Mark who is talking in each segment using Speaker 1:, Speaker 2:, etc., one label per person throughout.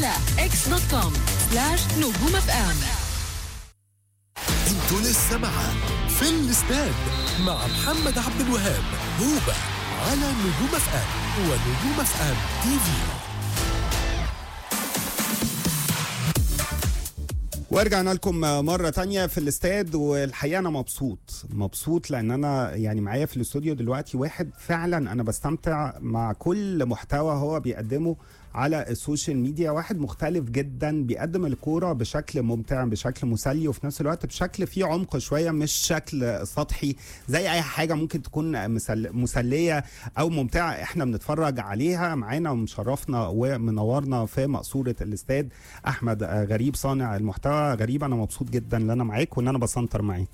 Speaker 1: على اكس دوت كوم سلاش نجوم اف ام
Speaker 2: انتوا لسه معاه في الاستاد مع محمد عبد الوهاب هوبا على نجوم اف ام ونجوم اف ام تي في
Speaker 3: ورجعنا لكم مرة تانية في الاستاد والحقيقة أنا مبسوط مبسوط لأن أنا يعني معايا في الاستوديو دلوقتي واحد فعلا أنا بستمتع مع كل محتوى هو بيقدمه على السوشيال ميديا واحد مختلف جدا بيقدم الكورة بشكل ممتع بشكل مسلي وفي نفس الوقت بشكل فيه عمق شوية مش شكل سطحي زي أي حاجة ممكن تكون مسل مسلية أو ممتعة احنا بنتفرج عليها معانا ومشرفنا ومنورنا في مقصورة الاستاد أحمد غريب صانع المحتوى غريب أنا مبسوط جدا إن أنا معاك وإن أنا بسنتر معاك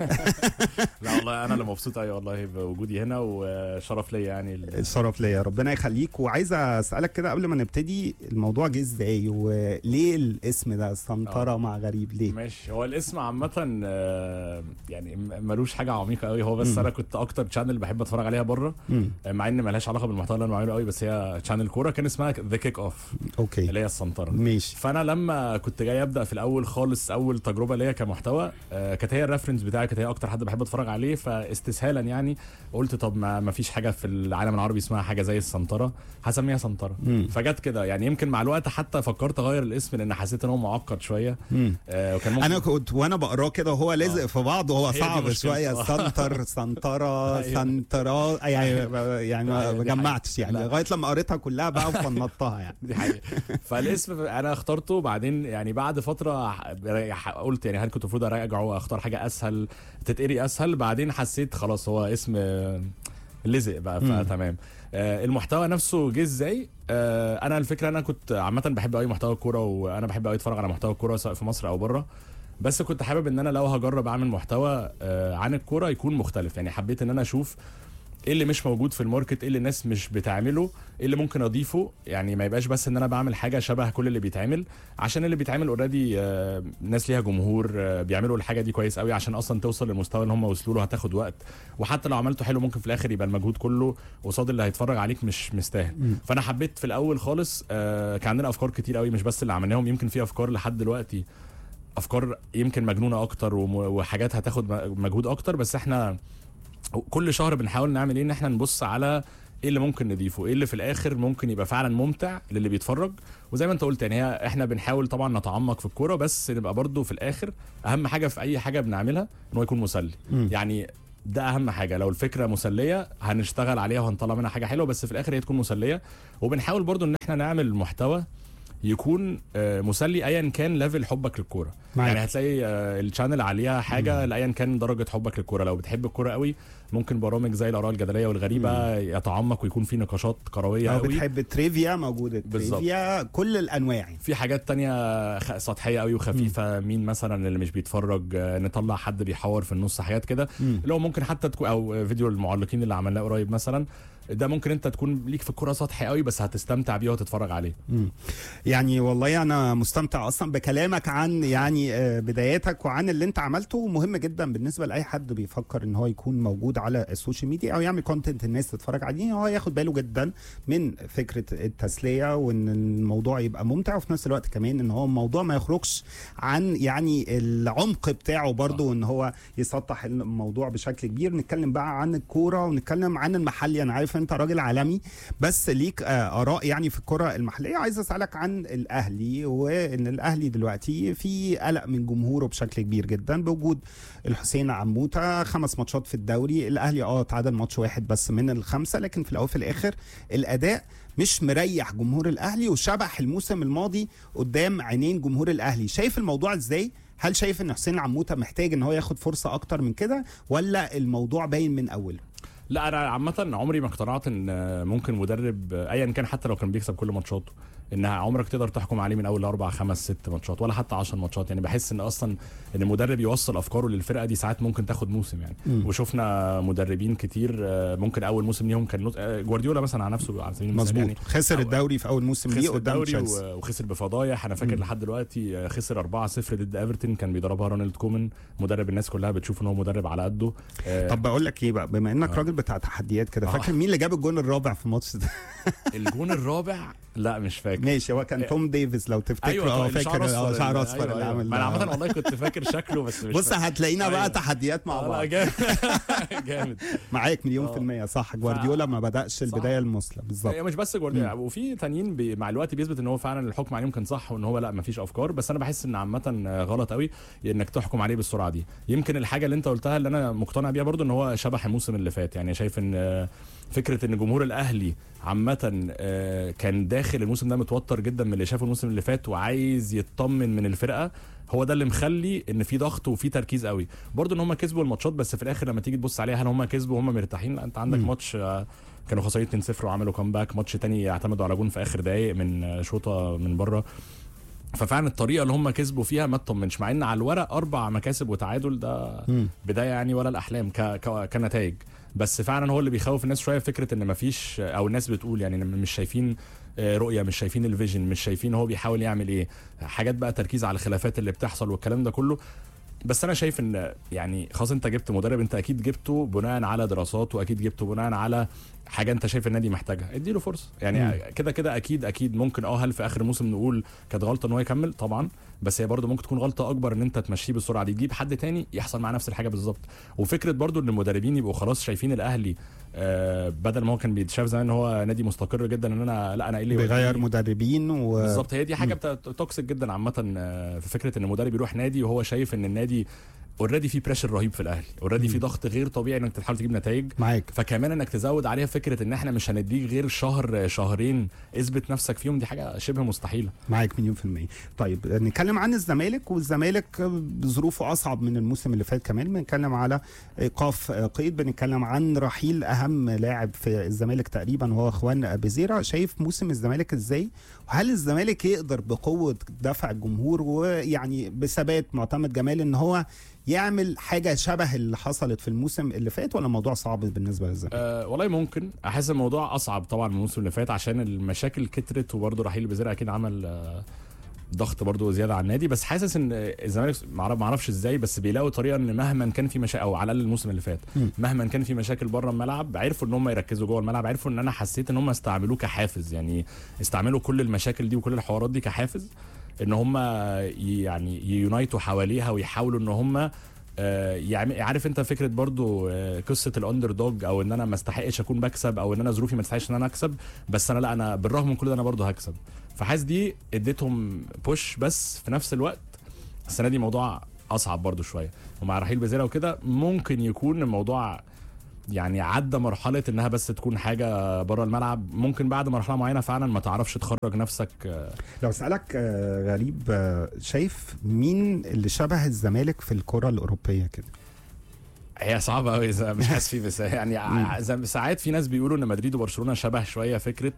Speaker 4: لا والله انا اللي مبسوط قوي والله بوجودي هنا وشرف ليا يعني ال-
Speaker 3: الشرف ليا ربنا يخليك وعايز اسالك كده قبل ما نبتدي الموضوع جه ازاي وليه الاسم ده سنتره
Speaker 4: آه.
Speaker 3: مع غريب ليه
Speaker 4: ماشي هو الاسم عامة آه، يعني م- ملوش حاجة عميقة قوي هو بس انا كنت اكتر تشانل بحب اتفرج عليها بره
Speaker 3: مم.
Speaker 4: مع ان ملهاش علاقة بالمحتوى اللي انا بعمله قوي بس هي تشانل كورة كان اسمها ذا كيك اوف
Speaker 3: اوكي
Speaker 4: اللي هي السنترة
Speaker 3: ماشي
Speaker 4: فانا لما كنت جاي ابدا في الاول خالص اول تجربه ليا كمحتوى آه، كانت هي الريفرنس بتاعي كانت هي اكتر حد بحب اتفرج عليه فاستسهالا يعني قلت طب ما ما فيش حاجه في العالم العربي اسمها حاجه زي السنتره هسميها سنتره
Speaker 3: مم.
Speaker 4: فجت كده يعني يمكن مع الوقت حتى فكرت اغير الاسم لان حسيت ان هو معقد شويه
Speaker 3: مم.
Speaker 4: آه، وكان ممكن
Speaker 3: انا كنت وانا بقراه كده وهو لازق
Speaker 4: آه.
Speaker 3: في بعض وهو
Speaker 4: هي دي
Speaker 3: صعب
Speaker 4: مشكلته.
Speaker 3: شويه
Speaker 4: آه.
Speaker 3: سنتر سنتره
Speaker 4: أيوة.
Speaker 3: سنترا يعني يعني ما
Speaker 4: أيوة، دي
Speaker 3: جمعتش
Speaker 4: حقيقة.
Speaker 3: يعني
Speaker 4: لا.
Speaker 3: لغايه لما قريتها كلها بقى وفنطتها يعني
Speaker 4: دي حقيقة فالاسم انا اخترته بعدين يعني بعد فتره ح- قلت يعني هل كنت المفروض اراجعه واختار حاجه اسهل تتقري اسهل بعدين حسيت خلاص هو اسم آه، لزق بقى
Speaker 3: مم.
Speaker 4: فتمام آه، المحتوى نفسه جه ازاي آه، انا الفكره انا كنت عامه بحب قوي محتوى الكوره وانا بحب قوي اتفرج على محتوى الكوره سواء في مصر او بره بس كنت حابب ان انا لو هجرب اعمل محتوى آه، عن الكوره يكون مختلف يعني حبيت ان انا اشوف ايه اللي مش موجود في الماركت ايه اللي الناس مش بتعمله ايه اللي ممكن اضيفه يعني ما يبقاش بس ان انا بعمل حاجه شبه كل اللي بيتعمل عشان اللي بيتعمل اوريدي ناس ليها جمهور آه، بيعملوا الحاجه دي كويس قوي عشان اصلا توصل للمستوى اللي هم وصلوا له هتاخد وقت وحتى لو عملته حلو ممكن في الاخر يبقى المجهود كله قصاد اللي هيتفرج عليك مش مستاهل فانا حبيت في الاول خالص آه، كان عندنا افكار كتير قوي مش بس اللي عملناهم يمكن في افكار لحد دلوقتي افكار يمكن مجنونه اكتر وم- وحاجات هتاخد م- مجهود اكتر بس احنا كل شهر بنحاول نعمل ايه ان احنا نبص على ايه اللي ممكن نضيفه ايه اللي في الاخر ممكن يبقى فعلا ممتع للي بيتفرج وزي ما انت قلت يعني هي احنا بنحاول طبعا نتعمق في الكوره بس نبقى برضو في الاخر اهم حاجه في اي حاجه بنعملها ان هو يكون مسلي
Speaker 3: مم.
Speaker 4: يعني ده اهم حاجه لو الفكره مسليه هنشتغل عليها وهنطلع منها حاجه حلوه بس في الاخر هي تكون مسليه وبنحاول برضو ان احنا نعمل محتوى يكون آه، مسلي ايا كان ليفل حبك للكوره
Speaker 3: معاك.
Speaker 4: يعني هتلاقي آه، الشانل عليها حاجه لايا كان درجه حبك للكوره لو بتحب الكوره قوي ممكن برامج زي الاراء الجدليه والغريبه يتعمق ويكون في نقاشات كرويه
Speaker 3: لو
Speaker 4: قوي
Speaker 3: بتحب تريفيا موجوده
Speaker 4: بالظبط.
Speaker 3: تريفيا كل الانواع
Speaker 4: في حاجات تانية خ- سطحية قوي وخفيفة مين مثلا اللي مش بيتفرج آه، نطلع حد بيحور في النص حاجات كده
Speaker 3: مم.
Speaker 4: اللي هو ممكن حتى تكون او فيديو المعلقين اللي عملناه قريب مثلا ده ممكن انت تكون ليك في الكوره سطحي قوي بس هتستمتع بيه وتتفرج عليه
Speaker 3: مم. يعني والله انا مستمتع اصلا بكلامك عن يعني آه، بداياتك وعن اللي انت عملته مهم جدا بالنسبه لاي حد بيفكر ان هو يكون موجود على السوشيال ميديا او يعمل كونتنت الناس تتفرج عليه هو ياخد باله جدا من فكره التسليه وان الموضوع يبقى ممتع وفي نفس الوقت كمان ان هو الموضوع ما يخرجش عن يعني العمق بتاعه برضه وان هو يسطح الموضوع بشكل كبير نتكلم بقى عن الكوره ونتكلم عن المحلي انا عارف انت راجل عالمي بس ليك آه، اراء يعني في الكره المحليه عايز اسالك عن الاهلي وان الاهلي دلوقتي في قلق من جمهوره بشكل كبير جدا بوجود الحسين عموته خمس ماتشات في الدوري الاهلي اه تعادل ماتش واحد بس من الخمسه لكن في الاول وفي الاخر الاداء مش مريح جمهور الاهلي وشبح الموسم الماضي قدام عينين جمهور الاهلي شايف الموضوع ازاي هل شايف ان حسين عموته محتاج ان هو ياخد فرصه اكتر من كده ولا الموضوع باين من اوله
Speaker 4: لا انا عامه عمري ما اقتنعت ان ممكن مدرب ايا كان حتى لو كان بيكسب كل ماتشاته انها عمرك تقدر تحكم عليه من اول اربع خمس ست ماتشات ولا حتى 10 ماتشات يعني بحس ان اصلا ان المدرب يوصل افكاره للفرقه دي ساعات ممكن تاخد موسم يعني
Speaker 3: مم.
Speaker 4: وشفنا مدربين كتير آه، ممكن اول موسم ليهم كان نص- آه، جوارديولا مثلا على نفسه على سبيل المثال
Speaker 3: مظبوط
Speaker 4: يعني
Speaker 3: خسر
Speaker 4: أو-
Speaker 3: الدوري في اول موسم ليه
Speaker 4: خسر
Speaker 3: قدام
Speaker 4: الدوري
Speaker 3: تشيلسي
Speaker 4: و- وخسر بفضايح انا فاكر
Speaker 3: مم.
Speaker 4: لحد دلوقتي آه، خسر 4-0 ضد ايفرتون كان بيدربها رونالد كومان مدرب الناس كلها بتشوف ان هو مدرب على قده آه،
Speaker 3: طب بقول لك ايه بقى بما انك
Speaker 4: آه.
Speaker 3: راجل بتاع تحديات كده
Speaker 4: آه.
Speaker 3: فاكر مين اللي جاب الجون الرابع في الماتش ده
Speaker 4: الجون الرابع لا مش فاكر
Speaker 3: ماشي هو كان توم ديفيس لو تفتكروا
Speaker 4: ايوه
Speaker 3: اه
Speaker 4: اللي
Speaker 3: فاكر اه شعر
Speaker 4: اللي-
Speaker 3: اصفر
Speaker 4: أيوة
Speaker 3: اللي
Speaker 4: أيوة.
Speaker 3: عامل
Speaker 4: ما انا عامه والله كنت فاكر شكله بس مش
Speaker 3: بص
Speaker 4: فاكر.
Speaker 3: هتلاقينا بقى
Speaker 4: أيوة.
Speaker 3: تحديات مع
Speaker 4: آه، لا،
Speaker 3: بعض
Speaker 4: جامد جامد
Speaker 3: معاك مليون
Speaker 4: آه.
Speaker 3: في المية صح جوارديولا ما بدأش البداية المثلى بالظبط
Speaker 4: هي مش بس جوارديولا وفي تانيين بي مع الوقت بيثبت ان هو فعلا الحكم عليهم كان صح وان هو لا ما فيش افكار بس انا بحس ان عامه غلط قوي انك تحكم عليه بالسرعه دي يمكن الحاجه اللي انت قلتها اللي انا مقتنع بيها برضو ان هو شبح الموسم اللي فات يعني شايف ان آه، فكره ان جمهور الاهلي عامه آه، كان داخل الموسم ده متوتر جدا من اللي شافه الموسم اللي فات وعايز يطمن من الفرقه هو ده اللي مخلي ان في ضغط وفي تركيز قوي برضو ان هم كسبوا الماتشات بس في الاخر لما تيجي تبص عليها هل هم كسبوا وهم مرتاحين لا انت عندك
Speaker 3: مم.
Speaker 4: ماتش آه، كانوا خسرانين 2-0 وعملوا كامباك ماتش تاني اعتمدوا على جون في اخر دقايق من آه، شوطه من بره ففعلا الطريقه اللي هم كسبوا فيها ما تطمنش مع ان على الورق اربع مكاسب وتعادل ده
Speaker 3: مم.
Speaker 4: بدايه يعني ولا الاحلام ك... ك... كنتائج بس فعلا هو اللي بيخوف الناس شويه فكره ان مفيش او الناس بتقول يعني إن مش شايفين آه، رؤيه مش شايفين الفيجن مش شايفين هو بيحاول يعمل ايه حاجات بقى تركيز على الخلافات اللي بتحصل والكلام ده كله بس انا شايف ان يعني خلاص انت جبت مدرب انت اكيد جبته بناء على دراسات واكيد جبته بناء على حاجه انت شايف النادي محتاجها اديله فرصه يعني
Speaker 3: مم.
Speaker 4: كده كده اكيد اكيد ممكن اه هل في اخر الموسم نقول كانت غلطه ان هو يكمل طبعا بس هي برضه ممكن تكون غلطه اكبر ان انت تمشيه بالسرعه دي تجيب حد تاني يحصل معاه نفس الحاجه بالظبط وفكره برضه ان المدربين يبقوا خلاص شايفين الاهلي آه بدل ما هو كان بيتشاف زمان ان هو نادي مستقر جدا ان انا لا انا ايه اللي
Speaker 3: بيغير
Speaker 4: يوديني؟
Speaker 3: مدربين و
Speaker 4: بالظبط هي دي حاجه بتا- توكسيك جدا عامه آه، في فكره ان مدرب يروح نادي وهو شايف ان النادي اوريدي في بريشر رهيب في الاهلي اوريدي في ضغط غير طبيعي انك تحاول تجيب نتائج
Speaker 3: معاك
Speaker 4: فكمان انك تزود عليها فكره ان احنا مش هنديك غير شهر شهرين اثبت نفسك فيهم دي حاجه شبه مستحيله
Speaker 3: معاك مليون في المية طيب نتكلم عن الزمالك والزمالك ظروفه أصعب من الموسم اللي فات كمان بنتكلم على إيقاف قيد بنتكلم عن رحيل أهم لاعب في الزمالك تقريبا وهو إخوان بزيرة شايف موسم الزمالك إزاي وهل الزمالك يقدر بقوة دفع الجمهور ويعني بثبات معتمد جمال إن هو يعمل حاجة شبه اللي حصلت في الموسم اللي فات ولا الموضوع صعب بالنسبة للزمالك؟
Speaker 4: أه والله ممكن احس الموضوع اصعب طبعا من الموسم اللي فات عشان المشاكل كترت وبرضه رحيل بزيرة اكيد عمل آه، ضغط برضه زياده على النادي بس حاسس ان الزمالك معرف- معرفش ازاي بس بيلاقوا طريقه ان مهما كان في مشاكل او على الاقل الموسم اللي فات
Speaker 3: مم.
Speaker 4: مهما كان في مشاكل بره الملعب عرفوا ان هم يركزوا جوه الملعب عرفوا ان انا حسيت ان هم استعملوه كحافز يعني استعملوا كل المشاكل دي وكل الحوارات دي كحافز ان هم يعني يونايتوا حواليها ويحاولوا ان هم آه، يعني عارف انت فكره برضو آه، قصه الاندر دوج او ان انا ما استحقش اكون بكسب او ان انا ظروفي ما تستحقش ان انا اكسب بس انا لا انا بالرغم من كل ده انا برضو هكسب فحاسس دي اديتهم بوش بس في نفس الوقت السنه دي موضوع اصعب برضو شويه ومع رحيل بزيرة وكده ممكن يكون الموضوع يعني عدى مرحله انها بس تكون حاجه بره الملعب ممكن بعد مرحله معينه فعلا ما تعرفش تخرج نفسك آه،
Speaker 3: لو اسالك آه، غريب آه، شايف مين اللي شبه الزمالك في الكره الاوروبيه كده
Speaker 4: هي صعبة قوي مش حاسس فيه بس يعني ع- زي- ساعات في ناس بيقولوا ان مدريد وبرشلونة شبه شوية فكرة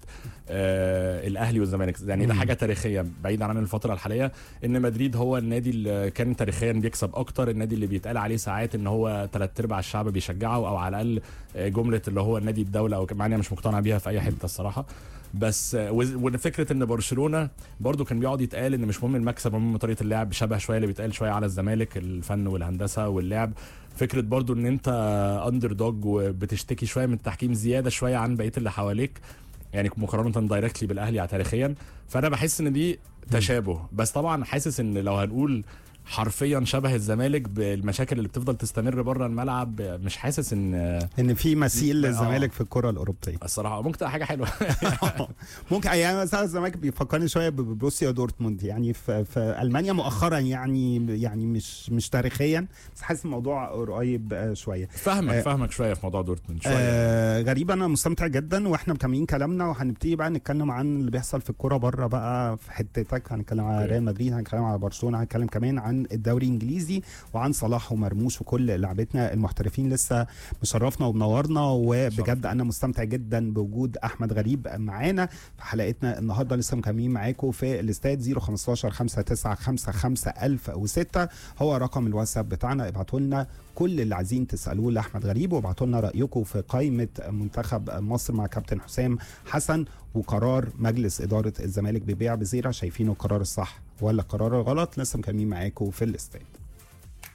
Speaker 4: آه الاهلي والزمالك يعني ده
Speaker 3: مم.
Speaker 4: حاجة تاريخية بعيدا عن الفترة الحالية ان مدريد هو النادي اللي كان تاريخيا بيكسب اكتر النادي اللي بيتقال عليه ساعات ان هو ثلاث ارباع الشعب بيشجعه او على الاقل آه، جملة اللي هو النادي الدولة او مع إني مش مقتنع بيها في اي حتة الصراحة بس آه، وز- وفكره ان برشلونه برضو كان بيقعد يتقال ان مش مهم المكسب مهم طريقه اللعب شبه شويه اللي بيتقال شويه على الزمالك الفن والهندسه واللعب فكره برضو ان انت اندر دوج وبتشتكي شويه من التحكيم زياده شويه عن بقيه اللي حواليك يعني مقارنه دايركتلي بالاهلي تاريخيا فانا بحس ان دي تشابه بس طبعا حاسس ان لو هنقول حرفيا شبه الزمالك بالمشاكل اللي بتفضل تستمر بره الملعب مش حاسس ان
Speaker 3: ان في مثيل
Speaker 4: آه.
Speaker 3: للزمالك في الكره الاوروبيه
Speaker 4: الصراحه ممكن تبقى حاجه حلوه
Speaker 3: ممكن يعني مثلا الزمالك بيفكرني شويه ببروسيا دورتموند يعني في, في المانيا مؤخرا يعني يعني مش مش تاريخيا بس حاسس الموضوع قريب آه، شويه
Speaker 4: فاهمك
Speaker 3: آه.
Speaker 4: فاهمك شويه في موضوع دورتموند شويه
Speaker 3: آه غريب انا مستمتع جدا واحنا مكملين كلامنا وهنبتدي بقى نتكلم عن اللي بيحصل في الكوره بره بقى في حتتك هنتكلم على
Speaker 4: أوكي.
Speaker 3: ريال مدريد هنتكلم على برشلونه هنتكلم كمان عن الدوري الانجليزي وعن صلاح ومرموش وكل لعبتنا المحترفين لسه مشرفنا ومنورنا وبجد انا مستمتع جدا بوجود احمد غريب معانا في حلقتنا النهارده لسه مكملين معاكم في الاستاد 015 5955 1006 هو رقم الواتساب بتاعنا ابعتوا لنا كل اللي عايزين تسالوه لاحمد غريب وابعتوا لنا رايكم في قائمه منتخب مصر مع كابتن حسام حسن وقرار مجلس اداره الزمالك ببيع بزيره شايفينه القرار الصح ولا القرار الغلط لسه مكملين معاكم في الاستاد